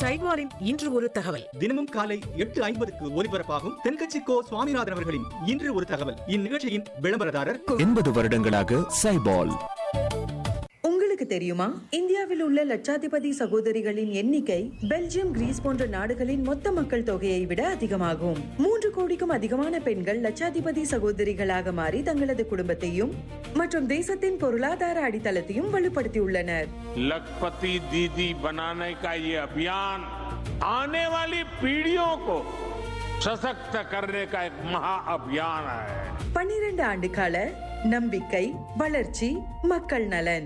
சைட்வாரின் இன்று ஒரு தகவல் தினமும் காலை எட்டு ஐம்பதுக்கு ஒலிபரப்பாகும் தென்கட்சி கோ சுவாமிநாதன் அவர்களின் இன்று ஒரு தகவல் இந்நிகழ்ச்சியின் விளம்பரதாரர் எண்பது வருடங்களாக சைபால் உங்களுக்கு தெரியுமா இந்தியாவில் உள்ள லட்சாதிபதி சகோதரிகளின் எண்ணிக்கை பெல்ஜியம் கிரீஸ் போன்ற நாடுகளின் மொத்த மக்கள் தொகையை விட அதிகமாகும் மூன்று கோடிக்கும் அதிகமான பெண்கள் லட்சாதிபதி சகோதரிகளாக மாறி தங்களது குடும்பத்தையும் மற்றும் தேசத்தின் பொருளாதார அடித்தளத்தையும் வலுப்படுத்தியுள்ளனர் लखपति दीदी बनाने का ये अभियान आने वाली पीढ़ियों को सशक्त करने का एक महा अभियान है பன்னிரண்டு ஆண்டு கால நம்பிக்கை வளர்ச்சி மக்கள் நலன்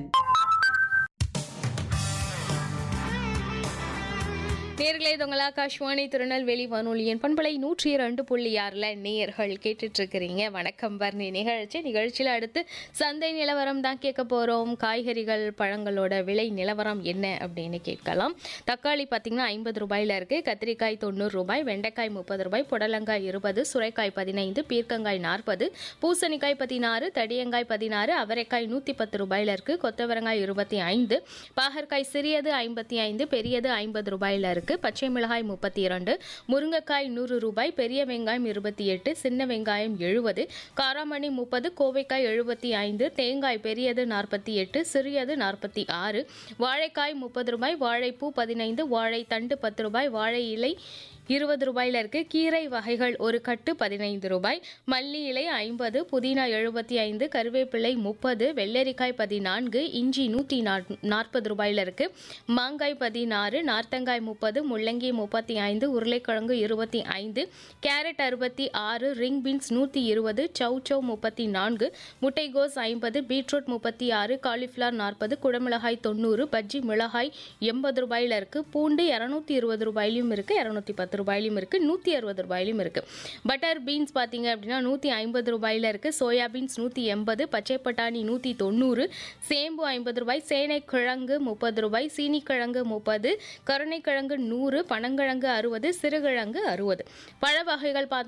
நேர்களே தொங்கல் ஆகாஷ்வாணி திருநெல்வேலி வானொலியின் பண்பலை நூற்றி இரண்டு புள்ளி ஆறில் நேயர்கள் கேட்டுட்டு இருக்கிறீங்க வணக்கம் வர்ணி நிகழ்ச்சி நிகழ்ச்சியில் அடுத்து சந்தை நிலவரம் தான் கேட்க போகிறோம் காய்கறிகள் பழங்களோட விலை நிலவரம் என்ன அப்படின்னு கேட்கலாம் தக்காளி பார்த்தீங்கன்னா ஐம்பது ரூபாயில் இருக்குது கத்திரிக்காய் தொண்ணூறு ரூபாய் வெண்டைக்காய் முப்பது ரூபாய் புடலங்காய் இருபது சுரைக்காய் பதினைந்து பீர்க்கங்காய் நாற்பது பூசணிக்காய் பதினாறு தடியங்காய் பதினாறு அவரைக்காய் நூற்றி பத்து ரூபாயில் இருக்குது கொத்தவரங்காய் இருபத்தி ஐந்து பாகற்காய் சிறியது ஐம்பத்தி ஐந்து பெரியது ஐம்பது ரூபாயில் இருக்கு பச்சை மிளகாய் முப்பத்தி இரண்டு முருங்கைக்காய் நூறு ரூபாய் பெரிய வெங்காயம் இருபத்தி எட்டு சின்ன வெங்காயம் எழுபது காராமணி முப்பது கோவைக்காய் எழுபத்தி ஐந்து தேங்காய் பெரியது நாற்பத்தி எட்டு சிறியது நாற்பத்தி ஆறு வாழைக்காய் முப்பது ரூபாய் வாழைப்பூ பதினைந்து வாழை தண்டு பத்து ரூபாய் வாழை இலை இருபது ரூபாயில இருக்கு கீரை வகைகள் ஒரு கட்டு பதினைந்து ரூபாய் மல்லி இலை ஐம்பது புதினா எழுபத்தி ஐந்து கருவேப்பிலை முப்பது வெள்ளரிக்காய் பதினான்கு இஞ்சி நூற்றி நாற்பது ரூபாயில இருக்கு மாங்காய் பதினாறு நார்த்தங்காய் முப்பது முள்ளங்கி முப்பத்தி ஐந்து உருளைக்கிழங்கு இருபத்தி ஐந்து கேரட் அறுபத்தி ஆறு ரிங் பீன்ஸ் நூற்றி இருபது சவ் சவ் முப்பத்தி நான்கு முட்டைகோஸ் ஐம்பது பீட்ரூட் முப்பத்தி ஆறு காலிஃப்ளவர் நாற்பது குடமிளகாய் தொண்ணூறு பஜ்ஜி மிளகாய் எண்பது ரூபாயில இருக்கு பூண்டு இரநூத்தி இருபது ரூபாயிலும் இருக்கு இரநூத்தி பத்து ரூபாயிலும் இருக்கு நூற்றி அறுபது ரூபாயிலும் இருக்கு பட்டர் பீன்ஸ் பார்த்தீங்க அப்படின்னா நூற்றி ஐம்பது ரூபாயில இருக்கு சோயா பீன்ஸ் நூற்றி எண்பது பச்சை பட்டாணி நூற்றி தொண்ணூறு சேம்பு ஐம்பது ரூபாய் சேனை கிழங்கு முப்பது ரூபாய் சீனிக்கிழங்கு முப்பது கருணைக்கிழங்கு நூறு பனங்கிழங்கு அறுபது சிறுகிழங்கு அறுபது பழ வகைகள் பார்த்தோம்